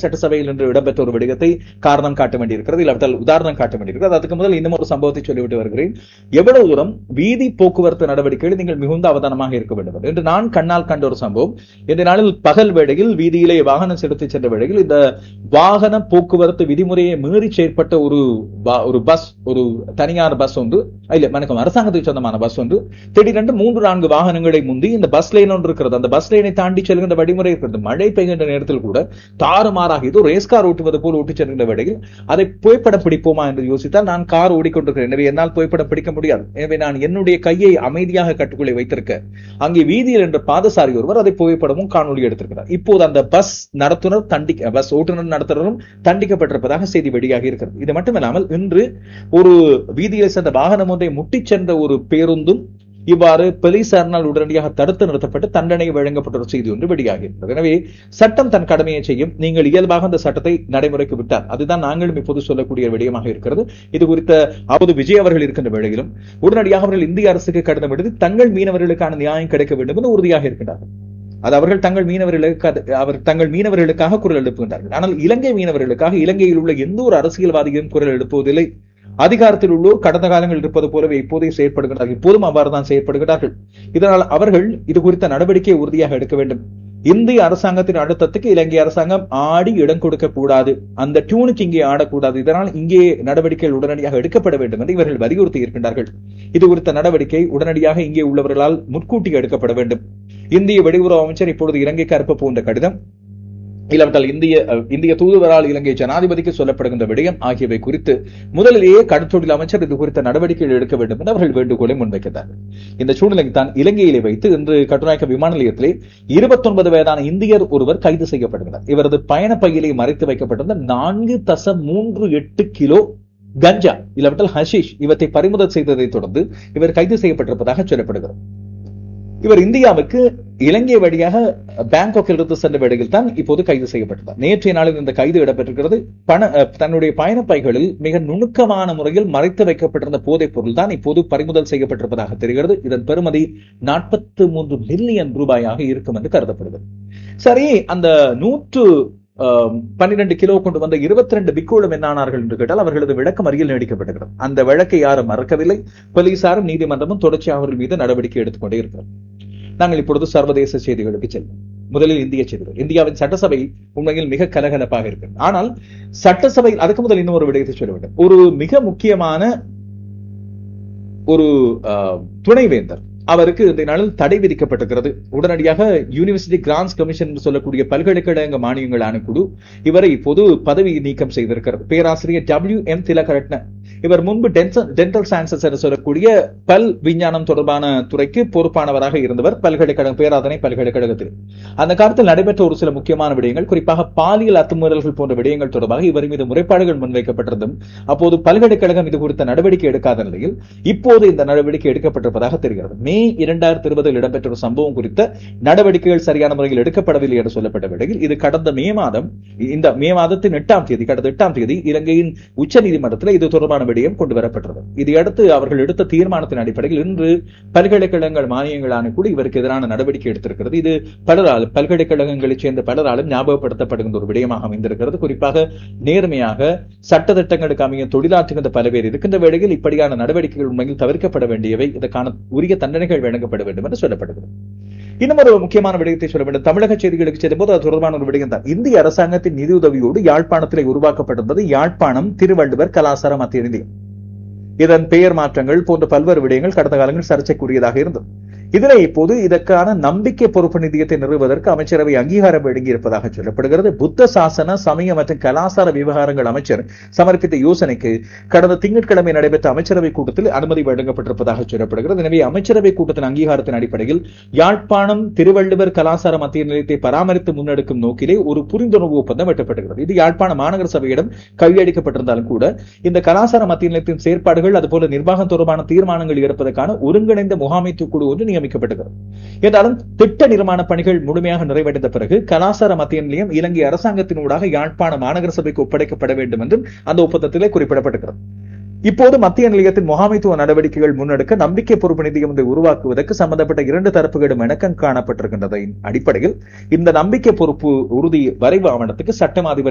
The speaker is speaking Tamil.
சட்டசபையில் இன்று இடம்பெற்ற ஒரு விடயத்தை காரணம் காட்ட வேண்டியிருக்கிறது இல்லாவிட்டால் உதாரணம் காட்ட வேண்டியிருக்கிறது அதுக்கு முதல் இன்னும் ஒரு சம்பவத்தை சொல்லிவிட்டு வருகிறேன் எவ்வளவு தூரம் வீதி போக்குவரத்து நடவடிக்கைகள் நீங்கள் மிகுந்த அவதானமாக இருக்க வேண்டும் என்று நான் கண்ணால் கண்ட ஒரு சம்பவம் இந்த நாளில் பகல் வேளையில் வீதியிலே வாகனம் செலுத்தி சென்ற வேளையில் இந்த வாகன போக்குவரத்து விதிமுறையை மீறி செயற்பட்ட ஒரு ப- ஒரு பஸ் ஒரு தனியார் பஸ் ஒன்று இல்ல வணக்கம் அரசாங்கத்துக்கு சொந்தமான பஸ் ஒன்று திடீரென்று மூன்று நான்கு வாகனங்களை முந்தி இந்த பஸ் லைன் ஒன்று இருக்கிறது அந்த பஸ் லைனை தாண்டி செல்கின்ற வழிமுறை இருக்கிறது மழை பெய்கின்ற நேரத்தில் கூட தாறுமாறாக இது ரேஸ் கார் ஓட்டுவது போல் ஓட்டி செல்கின்ற வேளையில் அதை புகைப்படம் பிடிப்போமா என்று யோசித்தால் நான் கார் ஓடிக்கொண்டிருக்கிறேன் எனவே என்னால் புகைப்படம் பிடிக்க முடியாது எனவே நான் என்னுடைய கையை அமைதியாக கட்டுக்குள்ளே வைத்திருக்க அங்கே வீதியில் என்ற பாதசாரி ஒருவர் அதை புகைப்படமும் காணொலி எடுத்திருக்கிறார் இப்போது அந்த பஸ் நடத்துனர் தண்டி பஸ் ஓட்டுநர் நடத்துனரும் தண்டிக்கப்பட்டிருப்பதாக செய்தி வெளியாகி இருக்கிறது இது மட்டுமில்லாமல் இன்று ஒரு வீதியில் சென்ற வாகனம் ஒன்றை முட்டிச் சென்ற ஒரு பேருந்தும் இவ்வாறு போலீசாரினால் உடனடியாக தடுத்து நிறுத்தப்பட்டு தண்டனை வழங்கப்பட்ட ஒரு செய்தி ஒன்று வெளியாகி இருக்கிறது எனவே சட்டம் தன் கடமையை செய்யும் நீங்கள் இயல்பாக அந்த சட்டத்தை நடைமுறைக்கு விட்டார் அதுதான் நாங்களும் இப்போது சொல்லக்கூடிய விடயமாக இருக்கிறது இது குறித்த அவது விஜய் அவர்கள் இருக்கின்ற வேளையிலும் உடனடியாக அவர்கள் இந்திய அரசுக்கு கடிதம் எழுதி தங்கள் மீனவர்களுக்கான நியாயம் கிடைக்க வேண்டும் என்று உறுதியாக இருக்கின்றார்கள் அது அவர்கள் தங்கள் மீனவர்களுக்கு அது- அவர் தங்கள் மீனவர்களுக்காக குரல் எழுப்புகின்றார்கள் ஆனால் இலங்கை மீனவர்களுக்காக இலங்கையில் உள்ள எந்த ஒரு அரசியல்வாதியும் குரல் எழுப்புவதில்லை அதிகாரத்தில் உள்ளோர் கடந்த காலங்களில் இருப்பது போலவே இப்போதையும் செயற்படுகிறார்கள் இப்போதும் அவ்வாறு தான் செயற்படுகிறார்கள் இதனால் அவர்கள் இது குறித்த நடவடிக்கையை உறுதியாக எடுக்க வேண்டும் இந்திய அரசாங்கத்தின் அழுத்தத்துக்கு இலங்கை அரசாங்கம் ஆடி இடம் கொடுக்க கூடாது அந்த டியூனுக்கு இங்கே ஆடக்கூடாது இதனால் இங்கே நடவடிக்கைகள் உடனடியாக எடுக்கப்பட வேண்டும் என்று இவர்கள் வலியுறுத்தி இருக்கின்றார்கள் இது குறித்த நடவடிக்கை உடனடியாக இங்கே உள்ளவர்களால் முன்கூட்டி எடுக்கப்பட வேண்டும் இந்திய வெளியுறவு அமைச்சர் இப்பொழுது இலங்கைக்கு அனுப்ப போன்ற கடிதம் இல்லாவிட்டால் இந்திய அஹ், இந்திய தூதுவரால் இலங்கை ஜனாதிபதிக்கு சொல்லப்படுகின்ற விடயம் ஆகியவை குறித்து முதலிலேயே கடற்றொழில் அமைச்சர் இது குறித்த நடவடிக்கைகள் எடுக்க வேண்டும் என்று அவர்கள் வேண்டுகோளை முன்வைக்கிறார்கள் இந்த சூழ்நிலைக்கு தான் இலங்கையிலே வைத்து இன்று கட்டுநாயக்க விமான நிலையத்திலே 29 வயதான இந்தியர் ஒருவர் கைது செய்யப்படுகிறார் இவரது பயண பையிலே மறைத்து வைக்கப்பட்டிருந்த நான்கு தசம் மூன்று எட்டு கிலோ கஞ்சா இல்லாவிட்டால் ஹஷீஷ் இவற்றை பறிமுதல் செய்ததை தொடர்ந்து இவர் கைது செய்யப்பட்டிருப்பதாக சொல்லப்படுகிறது இவர் இந்தியாவுக்கு இலங்கை வழியாக பேங்காக்கில் இருந்து சென்ற வேளையில் தான் இப்போது கைது செய்யப்பட்டார் நேற்றைய நாளில் இந்த கைது இடம்பெற்றிருக்கிறது பண அஹ், தன்னுடைய பயணப்பைகளில் மிக நுணுக்கமான முறையில் மறைத்து வைக்கப்பட்டிருந்த போதைப் பொருள் தான் இப்போது பறிமுதல் செய்யப்பட்டிருப்பதாக தெரிகிறது இதன் பெறுமதி நாற்பத்தி மூன்று மில்லியன் ரூபாயாக இருக்கும் என்று கருதப்படுகிறது சரி அந்த நூற்று பன்னிரண்டு கிலோ கொண்டு வந்த இருபத்தி ரெண்டு பிக்கோளும் என்னானார்கள் என்று கேட்டால் அவர்களது விளக்கம் அருகில் நீடிக்கப்பட்டிருக்கிறது அந்த வழக்கை யாரும் மறக்கவில்லை போலீசாரும் நீதிமன்றமும் தொடர்ச்சியாக அவர்கள் மீது நடவடிக்கை எடுத்துக்கொண்டே இருக்கிறது நாங்கள் இப்பொழுது சர்வதேச செய்திகளுக்கு செல்வோம் முதலில் இந்திய செய்திகள் இந்தியாவின் சட்டசபை உண்மையில் மிக கலகலப்பாக இருக்கிறது ஆனால் சட்டசபை அதுக்கு முதல் இன்னொரு விடயத்தை சொல்ல வேண்டும் ஒரு மிக முக்கியமான ஒரு ஆஹ், துணைவேந்தர் அவருக்கு இந்த நாளில் தடை விதிக்கப்பட்டிருக்கிறது உடனடியாக யூனிவர்சிட்டி கிராண்ட்ஸ் கமிஷன் என்று சொல்லக்கூடிய பல்கலைக்கழக மானியங்கள் ஆணைக்குழு இவரை இப்போது பதவி நீக்கம் செய்திருக்கிறது பேராசிரியர் டபிள்யூ எம் திலகரட்ன இவர் முன்பு டென்டல் சயின்சஸ் என்று சொல்லக்கூடிய பல் விஞ்ஞானம் தொடர்பான துறைக்கு பொறுப்பானவராக இருந்தவர் பல்கலைக்கழகம் பேராதனை பல்கலைக்கழகத்தில் அந்த காலத்தில் நடைபெற்ற ஒரு சில முக்கியமான விடயங்கள் குறிப்பாக பாலியல் அத்துமீறல்கள் போன்ற விடயங்கள் தொடர்பாக இவர் மீது முறைப்பாடுகள் முன்வைக்கப்பட்டிருந்தும் அப்போது பல்கலைக்கழகம் இது குறித்த நடவடிக்கை எடுக்காத நிலையில் இப்போது இந்த நடவடிக்கை எடுக்கப்பட்டிருப்பதாக தெரிகிறது மே இரண்டாயிரத்தி இருபதில் இடம்பெற்ற ஒரு சம்பவம் குறித்த நடவடிக்கைகள் சரியான முறையில் எடுக்கப்படவில்லை என்று சொல்லப்பட்ட வேளையில் இது கடந்த மே மாதம் இந்த மே மாதத்தின் எட்டாம் தேதி கடந்த எட்டாம் தேதி இலங்கையின் உச்ச நீதிமன்றத்தில் இது தொடர்பான விடயம் கொண்டு வரப்பட்டது இதையடுத்து அவர்கள் எடுத்த தீர்மானத்தின் அடிப்படையில் இன்று பல்கலைக்கழகங்கள் மானியங்கள் ஆணைக்குழு இவருக்கு எதிரான நடவடிக்கை எடுத்திருக்கிறது இது பலரால் பல்கலைக்கழகங்களைச் சேர்ந்த பலராலும் ஞாபகப்படுத்தப்படுகின்ற ஒரு விடயமாக அமைந்திருக்கிறது குறிப்பாக நேர்மையாக சட்டத்திட்டங்களுக்கு அமைய தொழிலாற்றுகின்ற பல பேர் இருக்கின்ற வேளையில் இப்படியான நடவடிக்கைகள் உண்மையில் தவிர்க்கப்பட வேண்டியவை இதற்கான உரிய தண்டனைகள் வழங்கப்பட வேண்டும் என்று சொல்லப்படுகிறது இன்னும் ஒரு முக்கியமான விடயத்தை சொல்ல வேண்டும் தமிழக செய்திகளுக்கு செல்லும்போது அது தொடர்பான ஒரு விடயம் தான் இந்திய அரசாங்கத்தின் நிதியுதவியோடு யாழ்ப்பாணத்திலே உருவாக்கப்பட்டிருந்தது யாழ்ப்பாணம் திருவள்ளுவர் கலாசார மத்திய நிலையம் இதன் பெயர் மாற்றங்கள் போன்ற பல்வேறு விடயங்கள் கடந்த காலங்களில் சர்ச்சைக்குரியதாக இருந்தது இதனை இப்போது இதற்கான நம்பிக்கை பொறுப்பு நிதியத்தை நிறுவுவதற்கு அமைச்சரவை அங்கீகாரம் வழங்கியிருப்பதாக சொல்லப்படுகிறது புத்த சாசன சமய மற்றும் கலாசார விவகாரங்கள் அமைச்சர் சமர்ப்பித்த யோசனைக்கு கடந்த திங்கட்கிழமை நடைபெற்ற அமைச்சரவை கூட்டத்தில் அனுமதி வழங்கப்பட்டிருப்பதாக சொல்லப்படுகிறது எனவே அமைச்சரவை கூட்டத்தின் அங்கீகாரத்தின் அடிப்படையில் யாழ்ப்பாணம் திருவள்ளுவர் கலாசார மத்திய நிலையத்தை பராமரித்து முன்னெடுக்கும் நோக்கிலே ஒரு புரிந்துணர்வு ஒப்பந்தம் எட்டப்படுகிறது இது யாழ்ப்பாண மாநகர சபையிடம் கையளிக்கப்பட்டிருந்தாலும் கூட இந்த கலாசார மத்திய நிலையத்தின் செயற்பாடுகள் அதுபோல நிர்வாகம் தொடர்பான தீர்மானங்கள் எடுப்பதற்கான ஒருங்கிணைந்த முகாமைத்துவ குழு ஒன்று நியமிக்கப்பட்டிருக்கிறது என்றாலும் திட்ட நிர்மாண பணிகள் முழுமையாக நிறைவடைந்த பிறகு கலாசார மத்திய நிலையம் இலங்கை அரசாங்கத்தினூடாக யாழ்ப்பாண மாநகர சபைக்கு ஒப்படைக்கப்பட வேண்டும் என்றும் அந்த ஒப்பந்தத்திலே குறிப்பிடப்பட்டிருக்கிறது இப்போது மத்திய நிலையத்தின் முகாமைத்துவ நடவடிக்கைகள் முன்னெடுக்க நம்பிக்கை பொறுப்பு நிதியம் ஒன்றை உருவாக்குவதற்கு சம்பந்தப்பட்ட இரண்டு தரப்புகளும் இணக்கம் காணப்பட்டிருக்கின்றதின் அடிப்படையில் இந்த நம்பிக்கை பொறுப்பு உறுதி வரைவு ஆவணத்துக்கு சட்டம் அதிபர்